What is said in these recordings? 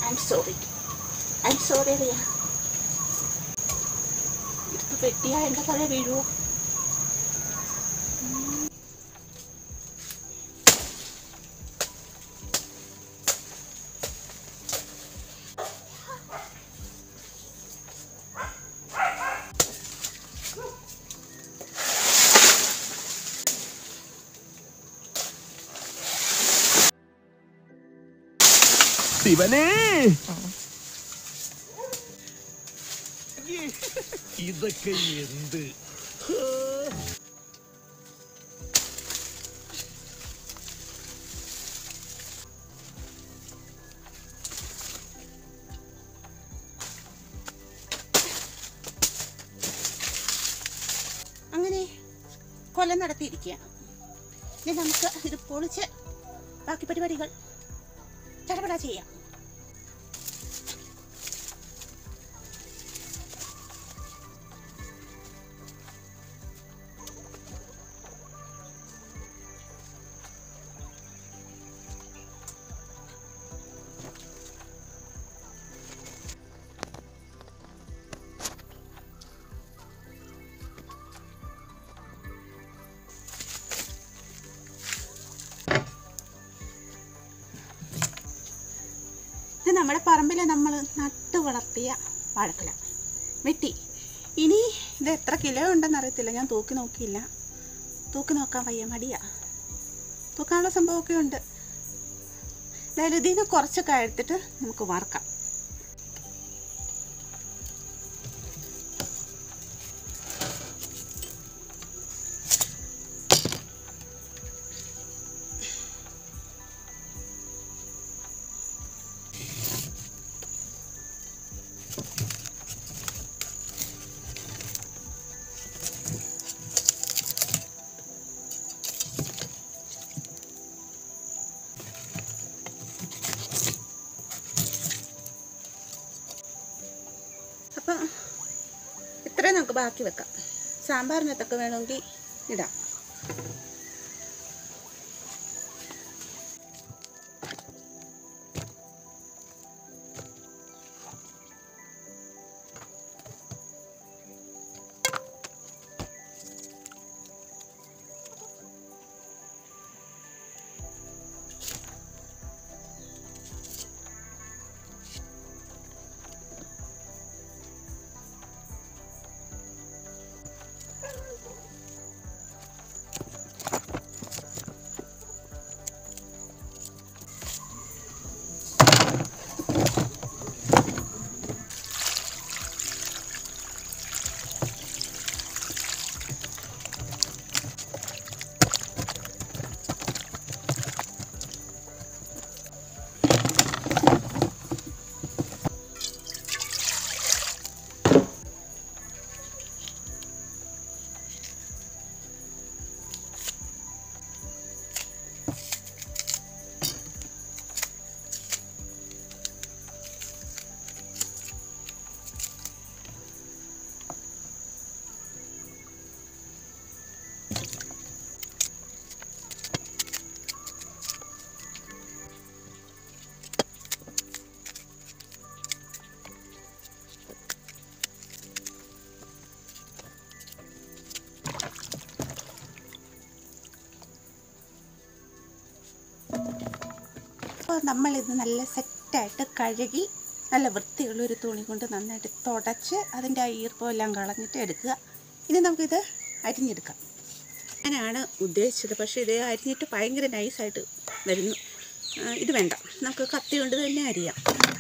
I I'm sorry I'm sorry Riya എടുത്ത് വെട്ടിയാ എൻ്റെ തല വീഴുവോ ശിവനേ ഇതൊക്കെ എന്ത് അങ്ങനെ കൊലം നടത്തിയിരിക്കുകയാണ് ഇനി നമുക്ക് ഇത് പൊളിച്ച് ബാക്കി പരിപാടികൾ ചടപട ചെയ്യാം ഇത് നമ്മുടെ പറമ്പിൽ നമ്മൾ നട്ടു വളർത്തിയ വാഴക്കുല വെട്ടി ഇനി ഇത് എത്ര കിലോ ഉണ്ടെന്ന് അറിയത്തില്ല ഞാൻ തൂക്കി നോക്കിയില്ല തൂക്കി നോക്കാൻ വയ്യ മടിയാ തൂക്കാനുള്ള സംഭവമൊക്കെ ഉണ്ട് എന്തായാലും ഇതിൽ നിന്ന് കുറച്ചൊക്കെ എടുത്തിട്ട് നമുക്ക് വറുക്കാം അപ്പം ഇത്രയും നമുക്ക് ബാക്കി വെക്കാം സാമ്പാറിനകത്തൊക്കെ വേണമെങ്കിൽ ഇടാം അപ്പോൾ നമ്മളിത് നല്ല സെറ്റായിട്ട് കഴുകി നല്ല വൃത്തിയുള്ള ഒരു തുണി കൊണ്ട് നന്നായിട്ട് തുടച്ച് അതിൻ്റെ ആ ഈർപ്പം എല്ലാം കളഞ്ഞിട്ട് എടുക്കുക ഇനി നമുക്കിത് അരിഞ്ഞെടുക്കാം അങ്ങനെയാണ് ഉദ്ദേശിച്ചത് പക്ഷേ ഇത് അരിഞ്ഞിട്ട് ഭയങ്കര നൈസായിട്ട് വരുന്നു ആ, ഇത് വേണ്ട നമുക്ക് കത്തി കൊണ്ട് തന്നെ അരിയാം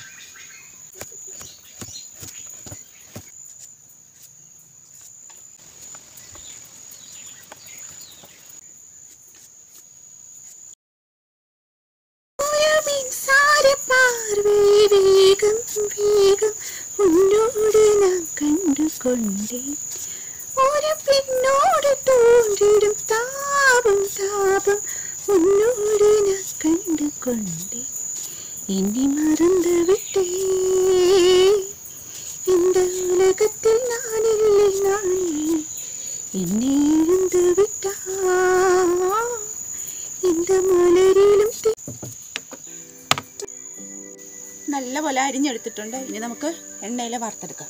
വേഗം വേഗം മുന്നോട് ഞാൻ കണ്ടുകൊണ്ടേ ഒരു പിന്നോട് തോന്നിടും താപം താപം മുന്നോട് ഞാൻ കണ്ടുകൊണ്ടേ എന്നെ മറந்து വിട്ടേ இந்த உலகத்தில் நான் இல்லை நான் இல்லை என்னை இழந்து விட்டா இந்த மலரிலும் தீ- നല്ലപോലെ അരിഞ്ഞെടുത്തിട്ടുണ്ട് ഇനി നമുക്ക് എണ്ണയിൽ വറുത്തെടുക്കാം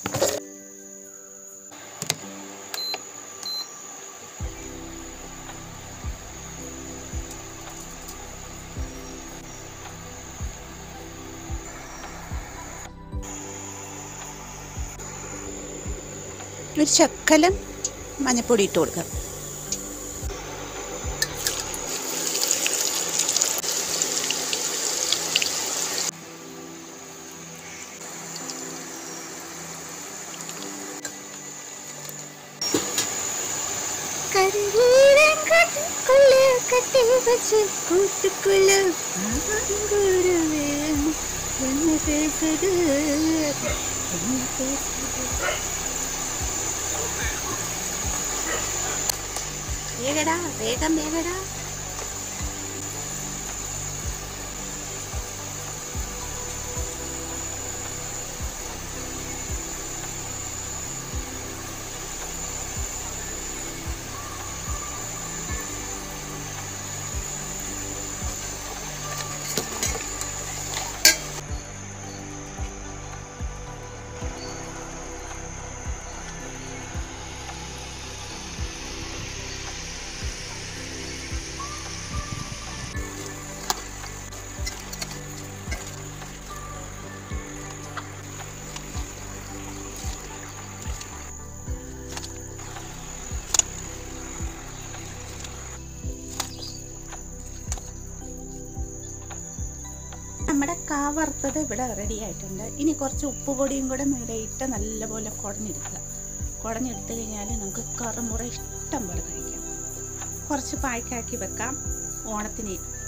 ഒരു ശക്കലം മഞ്ഞപ്പൊടി ഇട്ട് കൊടുക്കാം കരുവീരങ്കാട്ടുക്കുള്ള കട്ടി വച്ച് കൂട്ടുക്കുള്ള പാമ്പുരുവേ என்ன பேசுது என்ன பேசுது വേഗടാ വേഗം വേഗടാ നമ്മുടെ കാ വറുത്തത് ഇവിടെ റെഡി ആയിട്ടുണ്ട് ഇനി കുറച്ച് ഉപ്പ് പൊടിയും കൂടെ മേലെ ഇട്ട് നല്ലപോലെ കുടഞ്ഞെടുക്കുക കുടഞ്ഞെടുത്ത് കഴിഞ്ഞാൽ നമുക്ക് കറുമുറ ഇഷ്ടം പോലെ കഴിക്കാം കുറച്ച് പായ്ക്കാക്കി വെക്കാം ഓണത്തിന്